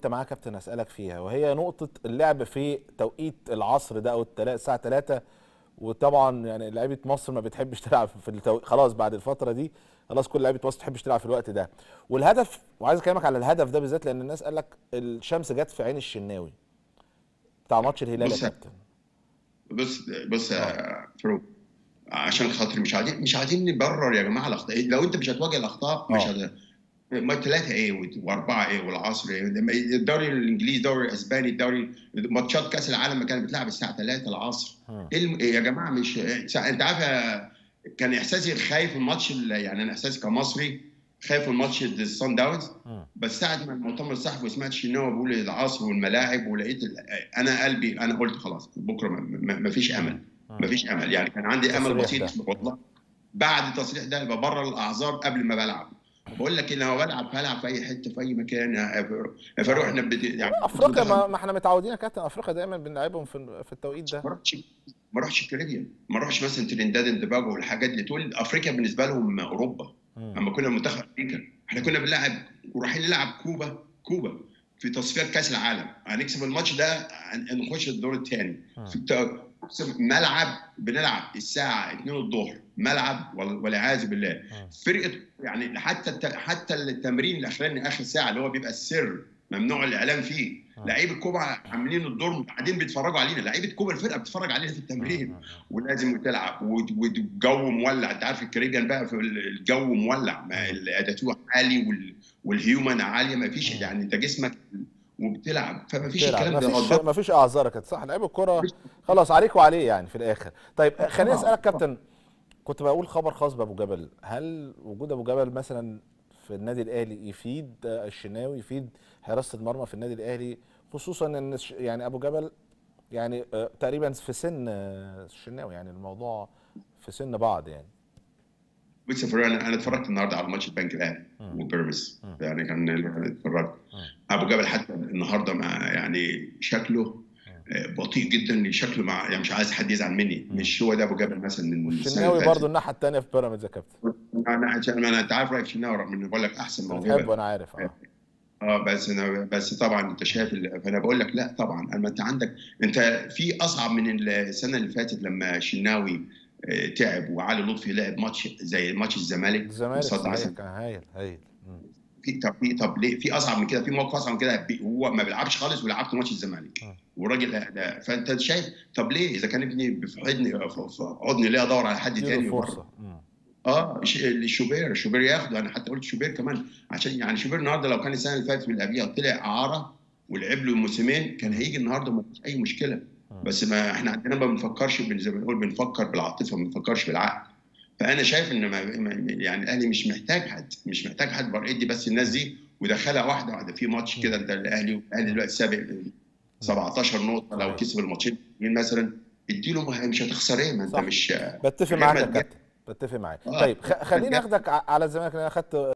انت معاك كابتن اسالك فيها وهي نقطه اللعب في توقيت العصر ده او التلا- الساعه 3 وطبعا يعني لعيبه مصر ما بتحبش تلعب في التو... خلاص بعد الفتره دي خلاص كل لعيبه مصر ما تحبش تلعب في الوقت ده والهدف وعايز اكلمك على الهدف ده بالذات لان الناس قال لك الشمس جت في عين الشناوي بتاع ماتش الهلال يا بص- كابتن بص بص يا فاروق عشان خاطر مش عايزين مش عايزين نبرر يا جماعه الاخطاء لو انت مش هتواجه الاخطاء مش آه. هت... ما ثلاثة ايه واربعة ايه والعصر ايه لما الدوري الانجليزي الدوري الاسباني الدوري ماتشات كاس العالم ما كانت بتلعب الساعة 3 العصر مم. ايه الم... إيه يا جماعة مش انت عارف يا- كان احساسي خايف من الماتش ال- يعني انا احساسي كمصري خايف من ماتش الصن داونز مم. بس ساعة ما المؤتمر الصحفي وسمعت شناوي بيقول العصر والملاعب ولقيت ال... انا قلبي انا قلت خلاص بكره ما- ما ما فيش امل مم. ما فيش امل يعني كان عندي امل التصريح بسيط والله بعد التصريح ده يبقى بره الاعذار قبل ما بلعب بقول لك لما بلعب هلعب في اي حته في اي مكان يا فاروق- يا فاروق احنا بت... يعني افريقيا ما, ما احنا متعودين يا كابتن افريقيا دايما بنلعبهم في, في التوقيت ده ما رحتش ما رحتش الكاريبيان ما رحتش مثلا ترينداد اند باجو والحاجات اللي تقول افريقيا بالنسبه لهم اوروبا مم. اما كنا منتخب امريكا احنا كنا بنلعب ورايحين نلعب كوبا كوبا في تصفيات كاس العالم هنكسب الماتش ده هن- نخش الدور الثاني مم. في الت- ملعب بنلعب الساعه 2 الظهر ملعب وال- والعياذ بالله مم. فرقه يعني حتى الت... حتى التمرين الاخراني اخر ساعه اللي هو بيبقى السر ممنوع الاعلام فيه مم. لعيبه كوبا عاملين الدور قاعدين بيتفرجوا علينا لعيبه كوبا الفرقه بتتفرج علينا في التمرين مم. ولازم تلعب و- والجو مولع انت عارف الكاريبيان بقى في الجو مولع ما الاتاتو عالي وال... والهيومن عاليه ما فيش مم. يعني انت جسمك وبتلعب فما فيش تلعب. الكلام ده مفيش غلطان. مفيش اعذار يا كابتن صح لعيب الكوره خلاص عليك وعليه يعني في الاخر طيب خليني اسالك كابتن كنت بقول خبر خاص بابو جبل هل وجود ابو جبل مثلا في النادي الاهلي يفيد آه، الشناوي يفيد حراسه المرمى في النادي الاهلي خصوصا ان الش- يعني ابو جبل يعني آه، تقريبا في سن آه، الشناوي يعني الموضوع في سن بعض يعني بص يا فلان انا أنا اتفرجت النهارده على ماتش البنك الاهلي مم. وبيراميدز مم. يعني كان اتفرجت مم. ابو جبل حتى النهارده مع يعني شكله آه، بطيء جدا شكله مع يعني مش عايز حد يزعل مني مم. مش هو ده ابو جبل مثلا من السنه الشناوي اللي برضه فاتت. الناحيه الثانيه في بيراميدز يا كابتن انا عشان انا انت عارف رايك في الشناوي رغم اني بقول لك احسن موهبه بتحبه انا عارف اه اه بس انا بس طبعا انت شايف ال- فانا بقول لك لا طبعا اما انت عندك انت في اصعب من السنه اللي فاتت لما شناوي آه، تعب وعلي لطفي لعب ماتش زي ماتش الزمالك الزمالك قصاد صحيح مثلا كان هايل هايل مم. في طب في طب ليه في اصعب من كده في موقف اصعب من كده بي- هو ما بيلعبش خالص ولعبت ماتش الزمالك مم. والراجل ده فانت شايف طب ليه اذا كان ابني في حضني في في حضني ليه ادور على حد تاني اديله بره فرصه مم. اه ش- الشوبير شوبير ياخده انا حتى قلت شوبير كمان عشان يعني شوبير النهارده لو كان السنه اللي فاتت من قبلها طلع اعاره ولعب له موسمين كان هيجي النهارده ما فيش اي مشكله مم. بس ما احنا عندنا ما بنفكرش بال- زي ما بنقول بنفكر بالعاطفه ما بنفكرش بالعقل فانا شايف ان ما ما- يعني الاهلي مش محتاج حد مش محتاج حد بره ادي بس الناس دي ودخلها واحده واحده في ماتش كده انت الاهلي الاهلي دلوقتي سابق 17 نقطه لو صحيح. كسب الماتشين مثلا اديله ما- مش هتخسر ايه ما انت صح. مش بتفق غير معاك يا ما كابتن بتفق معاك آه. طيب خ- خليني ما اخدك ع- على الزمالك لان انا اخدت